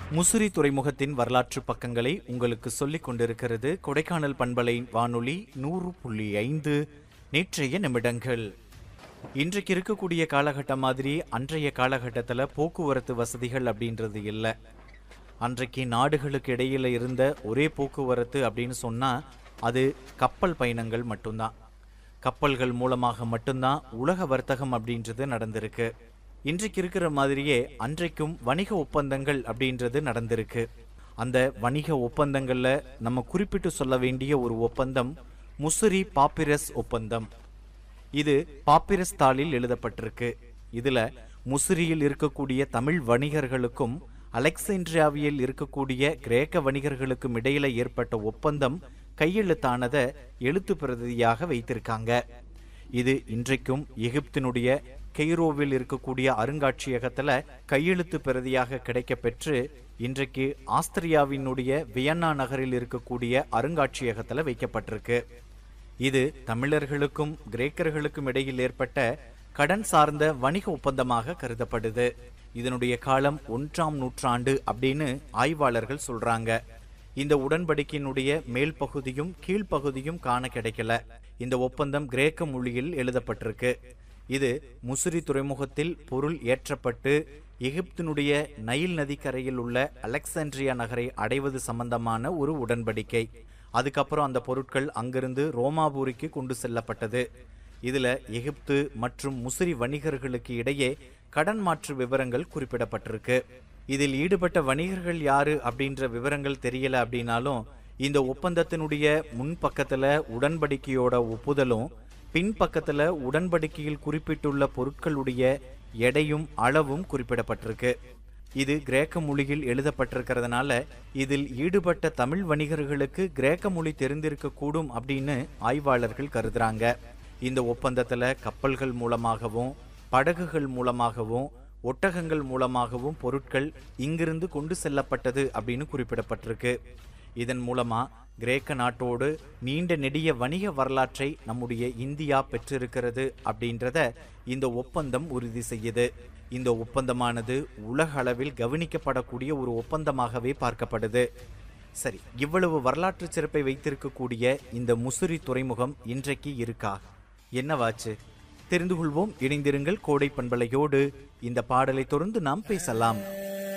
முசிறி துறைமுகத்தின் வரலாற்று பக்கங்களை உங்களுக்கு சொல்லிக் கொண்டிருக்கிறது கொடைக்கானல் பண்பலை வானொலி நூறு புள்ளி ஐந்து நேற்றைய நிமிடங்கள் இன்றைக்கு இருக்கக்கூடிய காலகட்டம் மாதிரி அன்றைய காலகட்டத்தில் போக்குவரத்து வசதிகள் அப்படின்றது இல்லை அன்றைக்கு நாடுகளுக்கு இடையில இருந்த ஒரே போக்குவரத்து அப்படின்னு சொன்னா அது கப்பல் பயணங்கள் மட்டும்தான் கப்பல்கள் மூலமாக மட்டும்தான் உலக வர்த்தகம் அப்படின்றது நடந்திருக்கு இன்றைக்கு இருக்கிற மாதிரியே அன்றைக்கும் வணிக ஒப்பந்தங்கள் அப்படின்றது நடந்திருக்கு அந்த வணிக ஒப்பந்தங்கள்ல நம்ம குறிப்பிட்டு சொல்ல வேண்டிய ஒரு ஒப்பந்தம் முசிறி பாப்பிரஸ் ஒப்பந்தம் இது பாப்பிரஸ் தாளில் எழுதப்பட்டிருக்கு இதுல முசிறியில் இருக்கக்கூடிய தமிழ் வணிகர்களுக்கும் அலெக்சாண்ட்ரியாவில் இருக்கக்கூடிய கிரேக்க வணிகர்களுக்கும் இடையில ஏற்பட்ட ஒப்பந்தம் கையெழுத்தானதை எழுத்து பிரதியாக வைத்திருக்காங்க இது இன்றைக்கும் எகிப்தினுடைய கெய்ரோவில் இருக்கக்கூடிய அருங்காட்சியகத்துல கையெழுத்து பிரதியாக கிடைக்கப்பெற்று இன்றைக்கு ஆஸ்திரியாவினுடைய வியன்னா நகரில் இருக்கக்கூடிய அருங்காட்சியகத்துல வைக்கப்பட்டிருக்கு இது தமிழர்களுக்கும் கிரேக்கர்களுக்கும் இடையில் ஏற்பட்ட கடன் சார்ந்த வணிக ஒப்பந்தமாக கருதப்படுது இதனுடைய காலம் ஒன்றாம் நூற்றாண்டு அப்படின்னு ஆய்வாளர்கள் சொல்றாங்க இந்த உடன்படிக்கையினுடைய மேல் பகுதியும் கீழ்ப்பகுதியும் காண கிடைக்கல இந்த ஒப்பந்தம் கிரேக்க மொழியில் எழுதப்பட்டிருக்கு இது முசிறி துறைமுகத்தில் பொருள் ஏற்றப்பட்டு எகிப்தினுடைய நைல் நதிக்கரையில் உள்ள அலெக்சாண்ட்ரியா நகரை அடைவது சம்பந்தமான ஒரு உடன்படிக்கை அதுக்கப்புறம் அந்த பொருட்கள் அங்கிருந்து ரோமாபூரிக்கு கொண்டு செல்லப்பட்டது இதுல எகிப்து மற்றும் முசிறி வணிகர்களுக்கு இடையே கடன் மாற்று விவரங்கள் குறிப்பிடப்பட்டிருக்கு இதில் ஈடுபட்ட வணிகர்கள் யாரு அப்படின்ற விவரங்கள் தெரியல அப்படின்னாலும் இந்த ஒப்பந்தத்தினுடைய முன்பக்கத்துல உடன்படிக்கையோட ஒப்புதலும் பின்பக்கத்துல உடன்படிக்கையில் குறிப்பிட்டுள்ள பொருட்களுடைய எடையும் அளவும் குறிப்பிடப்பட்டிருக்கு இது கிரேக்க மொழியில் எழுதப்பட்டிருக்கிறதுனால இதில் ஈடுபட்ட தமிழ் வணிகர்களுக்கு கிரேக்க மொழி தெரிந்திருக்க கூடும் அப்படின்னு ஆய்வாளர்கள் கருதுறாங்க இந்த ஒப்பந்தத்துல கப்பல்கள் மூலமாகவும் படகுகள் மூலமாகவும் ஒட்டகங்கள் மூலமாகவும் பொருட்கள் இங்கிருந்து கொண்டு செல்லப்பட்டது அப்படின்னு குறிப்பிடப்பட்டிருக்கு இதன் மூலமா கிரேக்க நாட்டோடு நீண்ட நெடிய வணிக வரலாற்றை நம்முடைய இந்தியா பெற்றிருக்கிறது அப்படின்றத இந்த ஒப்பந்தம் உறுதி செய்யுது இந்த ஒப்பந்தமானது உலக அளவில் கவனிக்கப்படக்கூடிய ஒரு ஒப்பந்தமாகவே பார்க்கப்படுது சரி இவ்வளவு வரலாற்று சிறப்பை வைத்திருக்கக்கூடிய இந்த முசிறி துறைமுகம் இன்றைக்கு இருக்கா என்னவாச்சு தெரிந்து கொள்வோம் இணைந்திருங்கள் கோடை பண்பலையோடு இந்த பாடலை தொடர்ந்து நாம் பேசலாம்